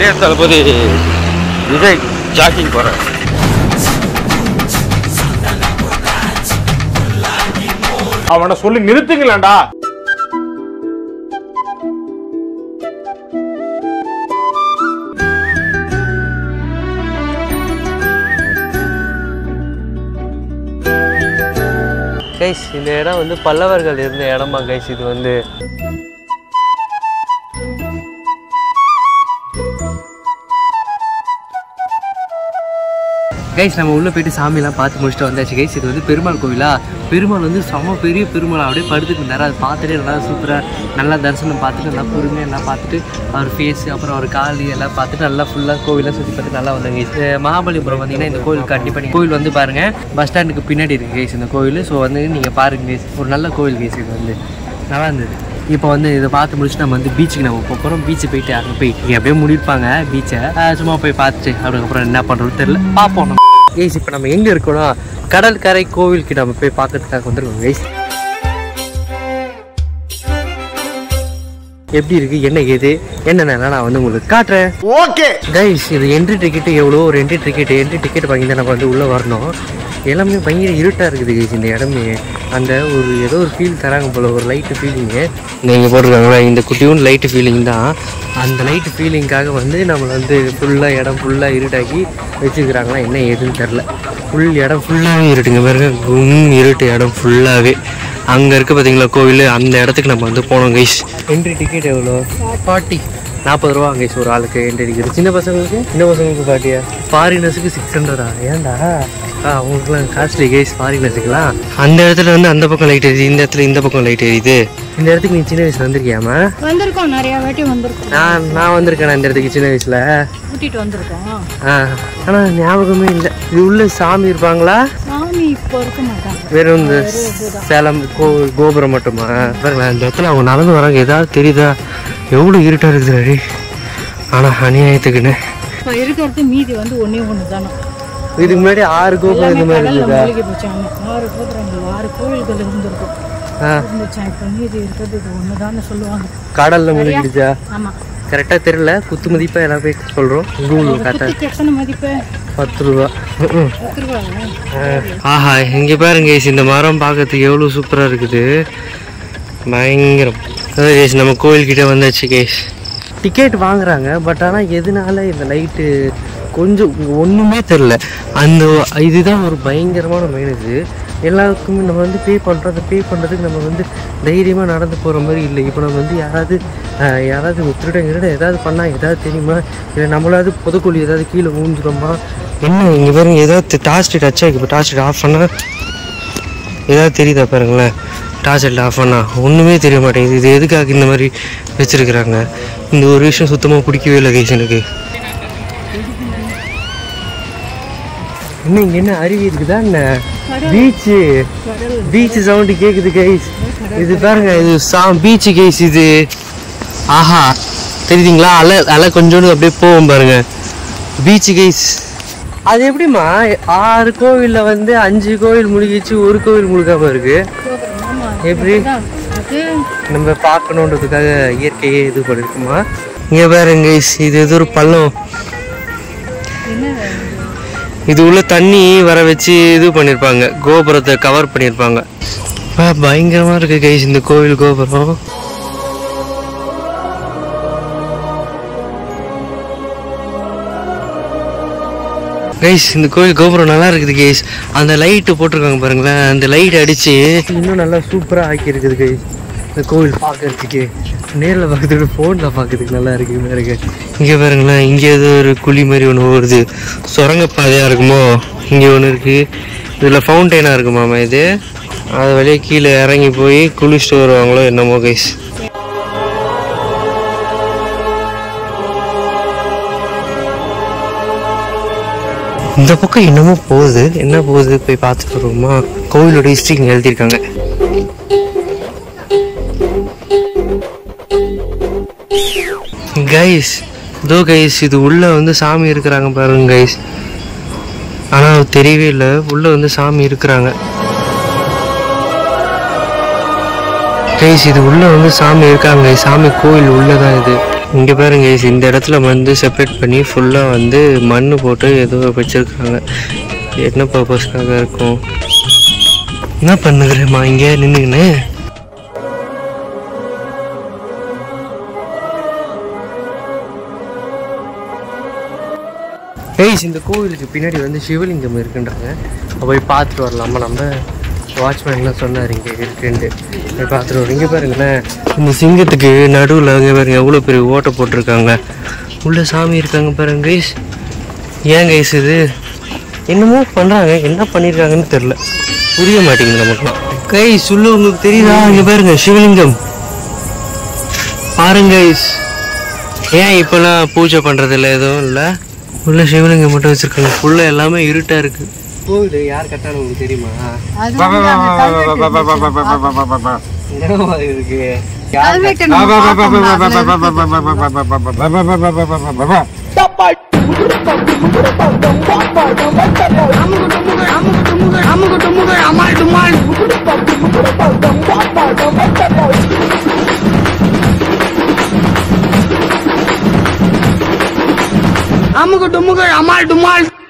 இளைய தளபதி விஜய் ஜாக்கிங் போகிறார் அவனை சொல்லி நிறுத்துங்களேன்டா கைஸ் இந்த இடம் வந்து பல்லவர்கள் இருந்த இடமா கைஸ் இது வந்து கைஸ் நம்ம உள்ளே போயிட்டு சாமியெல்லாம் பார்த்து முடிச்சுட்டு வந்தாச்சு கைஸ் இது வந்து பெருமாள் கோவிலா பெருமாள் வந்து செம பெரிய பெருமாள் அப்படியே படுத்துட்டு இருந்தார் அதை பார்த்துட்டு நல்லா சூப்பராக நல்லா தரிசனம் பார்த்துட்டு நல்லா பொறுமையாக எல்லாம் பார்த்துட்டு அவர் ஃபேஸ் அப்புறம் அவர் கால் எல்லாம் பார்த்துட்டு நல்லா ஃபுல்லாக கோவிலாம் சுற்றி பார்த்து நல்லா வந்தாங்க கைஸ் மகாபலிபுரம் பார்த்தீங்கன்னா இந்த கோவில் கண்டிப்பாக நீங்கள் கோவில் வந்து பாருங்கள் பஸ் ஸ்டாண்டுக்கு பின்னாடி இருக்குது கைஸ் இந்த கோவில் ஸோ வந்து நீங்கள் பாருங்க கைஸ் ஒரு நல்ல கோவில் கைஸ் இது வந்து நல்லா இருந்தது இப்போ வந்து இதை பார்த்து முடிச்சுட்டு நம்ம வந்து பீச்சுக்கு நம்ம போக போகிறோம் பீச்சு போயிட்டு அங்கே போய் இங்கே அப்படியே முடிப்பாங்க பீச்சை சும்மா போய் பார்த்துட்டு அதுக்கப்புறம் என்ன பண்ணுறது தெரியல பார்ப்போம் நம்ம கைஸ் இப்போ நம்ம எங்கே இருக்கோம்னா கடற்கரை கோவிலுக்கு நம்ம போய் பார்க்கறதுக்காக வந்திருக்கோம் கைஸ் எப்படி இருக்கு என்ன ஏது என்னென்ன நான் வந்து உங்களுக்கு காட்டுறேன் ஓகே கைஸ் இது என்ட்ரி டிக்கெட் எவ்வளோ ஒரு என்ட்ரி டிக்கெட் என்ட்ரி டிக்கெட் வாங்கி தான் நம்ம வந்து உள்ளே வரணும் எல்லாமே பயங்கர இருட்டாக இருக்குது கைஸ் இந்த இடமே அந்த ஒரு ஏதோ ஒரு ஃபீல் தராங்க போல் ஒரு லைட்டு ஃபீலிங்கு நீங்கள் போட்டிருக்காங்களா இந்த குட்டியும் லைட்டு ஃபீலிங் தான் அந்த லைட்டு ஃபீலிங்காக வந்து நம்மளை வந்து ஃபுல்லாக இடம் ஃபுல்லாக இருட்டாக்கி வச்சுக்கிறாங்களா என்ன ஏதுன்னு தெரில ஃபுல் இடம் ஃபுல்லாகவே இருட்டுங்க பாருங்க கும் இருட்டு இடம் ஃபுல்லாகவே அங்கே இருக்க பார்த்தீங்களா கோவில் அந்த இடத்துக்கு நம்ம வந்து போனோம் கைஸ் என்ட்ரி டிக்கெட் எவ்வளோ ஃபார்ட்டி நாற்பது ரூபா கைஸ் ஒரு ஆளுக்கு என்ட்ரி டிக்கெட் சின்ன பசங்களுக்கு சின்ன பசங்களுக்கு ஃபார்ட்டியா ஃபாரினர்ஸுக்கு சிக்ஸ் ஹண்ட்ரடா ஏன்டா ஆ அவங்களுக்குலாம் காஸ்ட்லி கைஸ் ஃபாரினர்ஸுக்குலாம் அந்த இடத்துல வந்து அந்த பக்கம் லைட் எரியுது இந்த இடத்துல இந்த பக்கம் லைட் எரியுது இந்த இடத்துக்கு நீ சின்ன வயசுல வந்திருக்கியாமா வந்திருக்கோம் நிறைய வாட்டி வந்திருக்கோம் நான் நான் வந்திருக்கேன் இந்த இடத்துக்கு சின்ன வயசுல கூட்டிட்டு வந்திருக்கோம் ஆ ஆனால் ஞாபகமே இல்லை இது உள்ள சாமி இருப்பாங்களா சாமி இப்போ இருக்க மாட்டாங்க வெறும் இந்த சேலம் கோ கோபுரம் மட்டுமா பாருங்களேன் இந்த இடத்துல அவங்க நடந்து வராங்க ஏதாவது தெரியுதா எவ்வளோ இருட்டாக இருக்குது அடி ஆனால் அநியாயத்துக்குன்னு இப்போ இருக்கிறது மீதி வந்து ஒண்ணே ஒன்று தானே இதுக்கு முன்னாடி ஆறு கோபுரம் இந்த மாதிரி கடல்ல இருக்குதா மூழ்கி போச்சாங்க ஆறு கோபுரங்கள் ஆறு கோவில்கள் இருந்திருக்கும் ஆ இருந்துச்சான் இப்போ மீதி இருக்கிறது இது ஒன்று தானே சொல்லுவாங்க கடலில் முழுகிடுச்சா ஆமாம் கரெக்டாக தெரியல குத்து மதிப்பாக எல்லாம் போய் சொல்கிறோம் கூகுள் கரெக்டாக குத்துக்கு எத்தனை மதிப்பு பத்து ரூபா ம்ம். பத்து ரூபாயா ஆஹா இங்கே பாருங்க guys, இந்த மரம் பார்க்கறதுக்கு எவ்வளோ சூப்பராக இருக்குது பயங்கரம் அதான் கேஸ் நம்ம கோயில்கிட்ட வந்தாச்சு கேஸ் டிக்கெட் வாங்குறாங்க பட் ஆனால் எதனால இந்த லைட்டு கொஞ்சம் ஒன்றுமே தெரில அந்த இதுதான் ஒரு பயங்கரமான மைனஸு எல்லாருக்குமே நம்ம வந்து பே பண்ணுறோம் அந்த பே பண்ணுறதுக்கு நம்ம வந்து தைரியமாக நடந்து போகிற மாதிரி இல்லை இப்போ நம்ம வந்து யாராவது ஆஹ், யாராவது திருட திருட ஏதாவது பண்ணால் ஏதாவது தெரியுமா இல்லை நம்மளாவது புதக்குழி ஏதாவது கீழே ஊந்துடுமா என்ன இங்கே பாருங்க ஏதாவது டார்ச் லைட் அச்சா இப்போ டார்ச் லைட் ஆஃப் பண்ணால் ஏதாவது தெரியுதா பாருங்களேன் டார்ச் லைட் ஆஃப் பண்ணா ஒன்றுமே தெரிய மாட்டேங்குது இது எதுக்காக இந்த மாதிரி வச்சுருக்குறாங்க இந்த ஒரு விஷயம் சுத்தமாக பிடிக்கவே இல்லை கைஸ் எனக்கு என்ன இங்கே என்ன அருவி இருக்குதா என்ன பீச்சு பீச் சவுண்டு கேட்குது கைஸ் இது பாருங்க இது சா பீச்சு கைஸ் இது ஆஹா தெரியுதுங்களா அலை அலை கொஞ்சோண்டு அப்படியே போகும் பாருங்க பீச்சு கைஸ் அது எப்படிம்மா ஆறு கோவில்ல வந்து அஞ்சு கோவில் முழுகிச்சு ஒரு கோவில் முழுகாம இருக்கு கோபுரம் ஆமாம் எப்படி அது நம்ம பார்க்கணுன்றதுக்காக இயற்கையே இது பண்ணிருக்குமா இங்க பாருங்க guys, இது ஏதோ ஒரு பள்ளம் என்ன இது உள்ள தண்ணி வர வச்சு இது பண்ணியிருப்பாங்க கோபுரத்தை கவர் பண்ணியிருப்பாங்க ஆ, பயங்கரமா இருக்கு கைஸ் இந்த கோவில் கோபுரம் கைஸ் இந்த கோவில் கோபுரம் நல்லா இருக்குது கைஸ் அந்த லைட்டு போட்டிருக்காங்க பாருங்களேன் அந்த லைட் அடிச்சு இன்னும் நல்லா சூப்பராக ஆக்கி இருக்குது கைஸ் இந்த கோவில் பார்க்கறதுக்கு நேரில் பார்க்கறதுக்கு ஃபோனில் பார்க்கறதுக்கு நல்லா இருக்கு இந்த இருக்கு இங்கே பாருங்களேன் இங்கே ஏதோ ஒரு குழி மாதிரி ஒன்று வருது சுரங்கப்பாதையாக இருக்குமோ இங்கே ஒன்று இருக்குது இதில் ஃபவுண்டைனாக இருக்குமாமா இது அது வழியே கீழே இறங்கி போய் குளிச்சுட்டு வருவாங்களோ என்னமோ கைஸ் இந்த பக்கம் என்னமோ போகுது என்ன போகுது போய் பார்த்துட்டு வருவோமா கோவிலோட ஹிஸ்ட்ரி இங்கே எழுதியிருக்காங்க கைஸ் இதோ கைஸ் இது உள்ள வந்து சாமி இருக்கிறாங்க பாருங்க கைஸ் ஆனால் அது தெரியவே இல்லை உள்ள வந்து சாமி இருக்கிறாங்க கைஸ் இது உள்ள வந்து சாமி இருக்காங்க guys. சாமி கோயில் உள்ளதான் இது இங்கே பாருங்க guys, இந்த இடத்துல வந்து செப்பரேட் பண்ணி ஃபுல்லாக வந்து மண் போட்டு ஏதோ வச்சுருக்காங்க என்ன பர்பஸ்க்காக இருக்கும் என்ன பண்ணுகிறேம்மா இங்கே நின்றுக்கின்னு ஏய்ஸ் இந்த கோவிலுக்கு பின்னாடி வந்து சிவலிங்கம் இருக்குன்றாங்க அப்ப போய் பார்த்துட்டு வரலாமா நம்ம வாட்ச்மேன்லாம் சொன்னார் இங்கே இருக்குன்ட்டு போய் பார்த்துட்டு வரோம் இங்கே பாருங்களேன் இந்த சிங்கத்துக்கு நடுவில் இங்கே பாருங்க எவ்வளோ பெரிய ஓட்டை போட்டிருக்காங்க உள்ள சாமி இருக்காங்க பாருங்க கைஸ் ஏன் கைஸ் இது என்னமோ பண்ணுறாங்க என்ன பண்ணியிருக்காங்கன்னு தெரில புரிய மாட்டேங்குது நமக்கு கை சொல்லு உங்களுக்கு தெரியுதா இங்கே பாருங்க சிவலிங்கம் பாருங்க கைஸ் ஏன் இப்போலாம் பூஜை பண்ணுறதில்ல எதுவும் இல்லை உள்ள சிவலிங்கம் மட்டும் வச்சிருக்காங்க உள்ள எல்லாமே இருட்டா இருக்கு கோவில் யார் கட்டாலும் உங்களுக்கு தெரியுமா அது வந்து அந்த கல்வெட்டு என்னவா இருக்கு கல்வெட்டு நம்ம பார்த்தோம்ல, அதுல அமுகு டுமுகு அமால் டுமால்